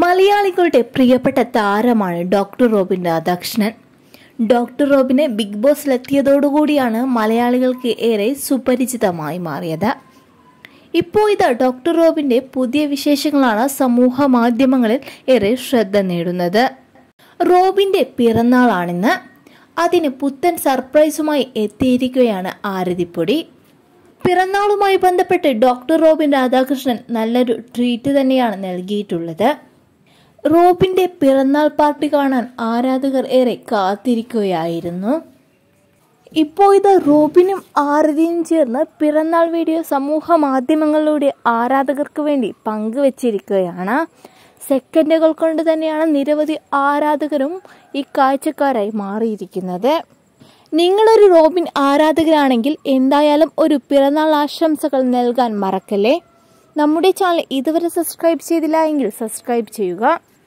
മലയാളികളുടെ പ്രിയപ്പെട്ട താരമാണ് ഡോക്ടർ റോബിൻ രാധാകൃഷ്ണൻ ഡോക്ടർ റോബിനെ ബിഗ് ബോസിലെത്തിയതോടുകൂടിയാണ് മലയാളികൾക്ക് ഏറെ സുപരിചിതമായി മാറിയത് ഇപ്പോൾ ഇത് ഡോക്ടർ റോബിന്റെ പുതിയ വിശേഷങ്ങളാണ് സമൂഹ മാധ്യമങ്ങളിൽ ഏറെ ശ്രദ്ധ നേടുന്നത് റോബിന്റെ പിറന്നാളാണിന്ന് അതിന് പുത്തൻ സർപ്രൈസുമായി എത്തിയിരിക്കുകയാണ് ആരതിപ്പൊടി പിറന്നാളുമായി ബന്ധപ്പെട്ട് ഡോക്ടർ റോബിൻ രാധാകൃഷ്ണൻ നല്ലൊരു ട്രീറ്റ് തന്നെയാണ് നൽകിയിട്ടുള്ളത് റോബിന്റെ പിറന്നാൾ പാർട്ടി കാണാൻ ആരാധകർ ഏറെ കാത്തിരിക്കുകയായിരുന്നു ഇപ്പോൾ ഇത് റോബിനും ആരതിയും ചേർന്ന് പിറന്നാൾ വീഡിയോ സമൂഹ മാധ്യമങ്ങളിലൂടെ ആരാധകർക്ക് വേണ്ടി പങ്കുവച്ചിരിക്കുകയാണ് സെക്കൻഡുകൾ കൊണ്ട് തന്നെയാണ് നിരവധി ആരാധകരും ഈ കാഴ്ചക്കാരായി മാറിയിരിക്കുന്നത് നിങ്ങളൊരു റോബിൻ ആരാധകരാണെങ്കിൽ എന്തായാലും ഒരു പിറന്നാൾ ആശംസകൾ നൽകാൻ മറക്കല്ലേ നമ്മുടെ ചാനൽ ഇതുവരെ സബ്സ്ക്രൈബ് ചെയ്തില്ല എങ്കിൽ സബ്സ്ക്രൈബ് ചെയ്യുക